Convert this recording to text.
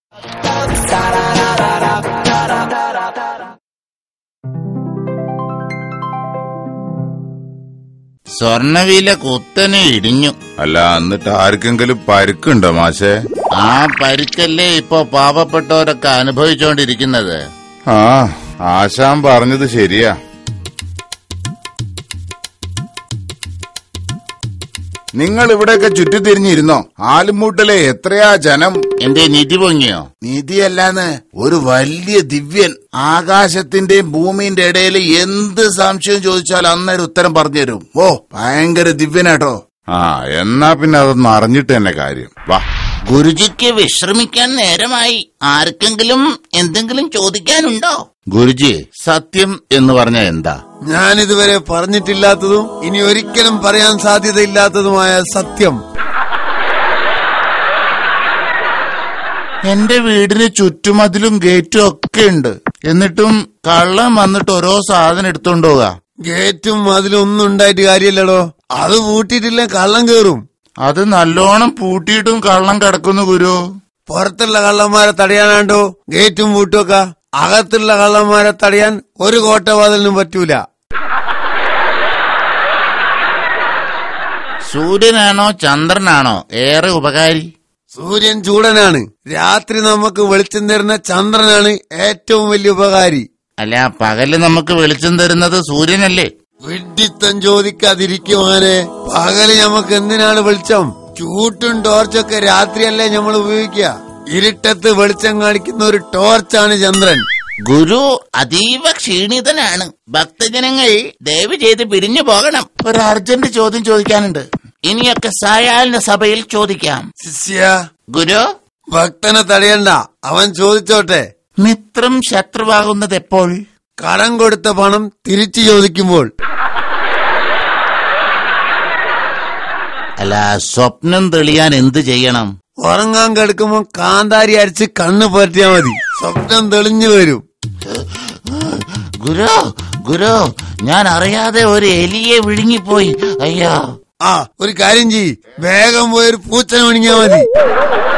സ്വർണവില കുത്തനെ ഇടിഞ്ഞു അല്ല എന്നിട്ട് ആർക്കെങ്കിലും പരുക്കുണ്ടോ മാഷേ ആ പരിക്കല്ലേ ഇപ്പൊ പാവപ്പെട്ടവരൊക്കെ അനുഭവിച്ചുകൊണ്ടിരിക്കുന്നത് ആ ആശാൻ പറഞ്ഞത് ശരിയാ നിങ്ങൾ ഇവിടെയൊക്കെ ചുറ്റിത്തിരിഞ്ഞിരുന്നോ ആലുമൂട്ടിലെ എത്രയാ ജനം എന്റെ നിധി പൊങ്ങിയോ നിധിയല്ലാന്ന് ഒരു വലിയ ദിവ്യൻ ആകാശത്തിന്റെയും ഭൂമിന്റെ ഇടയിൽ എന്ത് സംശയം ചോദിച്ചാൽ അന്നേരം ഉത്തരം പറഞ്ഞു തരും ഓ ഭയങ്കര ദിവ്യനാട്ടോ ആ എന്നാ പിന്നെ അതൊന്നും അറിഞ്ഞിട്ട് തന്നെ കാര്യം വാ ഗുരുജിക്ക് വിശ്രമിക്കാൻ നേരമായി ആർക്കെങ്കിലും എന്തെങ്കിലും ചോദിക്കാനുണ്ടോ ഗുരുജി സത്യം എന്ന് പറഞ്ഞ എന്താ ഞാൻ ഇതുവരെ പറഞ്ഞിട്ടില്ലാത്തതും ഇനി ഒരിക്കലും പറയാൻ സാധ്യതയില്ലാത്തതുമായ സത്യം എന്റെ വീടിന് ചുറ്റുമതിലും ഗേറ്റും ഒക്കെ ഉണ്ട് എന്നിട്ടും കള്ളം വന്നിട്ട് ഓരോ സാധനം എടുത്തോണ്ട് പോകാ ഗേറ്റും അതിലും ഒന്നും ഉണ്ടായിട്ട് കാര്യമില്ലടോ അത് പൂട്ടിയിട്ടില്ല കള്ളം കേറും അത് നല്ലോണം പൂട്ടിയിട്ടും കള്ളം കിടക്കുന്നു ഗുരു പുറത്തുള്ള കള്ളന്മാരെ തടയാനാണ്ടോ ഗേറ്റും പൂട്ടുമൊക്കെ അകത്തുള്ള കള്ളന്മാരെ തടയാൻ ഒരു കോട്ടവാതിലിനും പറ്റൂല സൂര്യനാണോ ചന്ദ്രനാണോ ഏറെ ഉപകാരി സൂര്യൻ ചൂടനാണ് രാത്രി നമുക്ക് വെളിച്ചം തരുന്ന ചന്ദ്രനാണ് ഏറ്റവും വലിയ ഉപകാരി അല്ല പകല് നമുക്ക് വെളിച്ചം തരുന്നത് സൂര്യനല്ലേ വിഡ്ഢിത്തം ചോദിക്കാതിരിക്കുവാനെ പകല് നമുക്ക് എന്തിനാണ് വെളിച്ചം ചൂട്ടും ടോർച്ചൊക്കെ രാത്രിയല്ലേ നമ്മൾ ഉപയോഗിക്കുക ഇരുട്ടത്ത് വെളിച്ചം കാണിക്കുന്ന ഒരു ടോർച്ചാണ് ചന്ദ്രൻ ഗുരു അതീവ ക്ഷീണിതനാണ് ഭക്തജനങ്ങൾ ദയവ് ചെയ്ത് പിരിഞ്ഞു പോകണം ഒരു അർജന്റ് ചോദ്യം ചോദിക്കാനുണ്ട് ഇനിയൊക്കെ സായാഹ്ന സഭയിൽ ചോദിക്കാം ശിഷ്യ ഗുരു ഭക്തനെ തടയണ്ട അവൻ ചോദിച്ചോട്ടെ മിത്രം ശത്രുവാകുന്നത് എപ്പോൾ കടം കൊടുത്ത പണം തിരിച്ചു ചോദിക്കുമ്പോൾ അല്ല സ്വപ്നം തെളിയാൻ എന്ത് ചെയ്യണം ഉറങ്ങാൻ കിടക്കുമ്പോ കാന്താരി അടിച്ച് കണ്ണ് പറ്റിയാ മതി സ്വപ്നം തെളിഞ്ഞു വരും ഗുരു ഗുരു ഞാൻ അറിയാതെ ഒരു എലിയെ വിഴുങ്ങിപ്പോയി അയ്യോ ആ ഒരു കാര്യം ചെയ്യ് വേഗം പോയി ഒരു പൂച്ചനെ ഒണിങ്ങിയാ മതി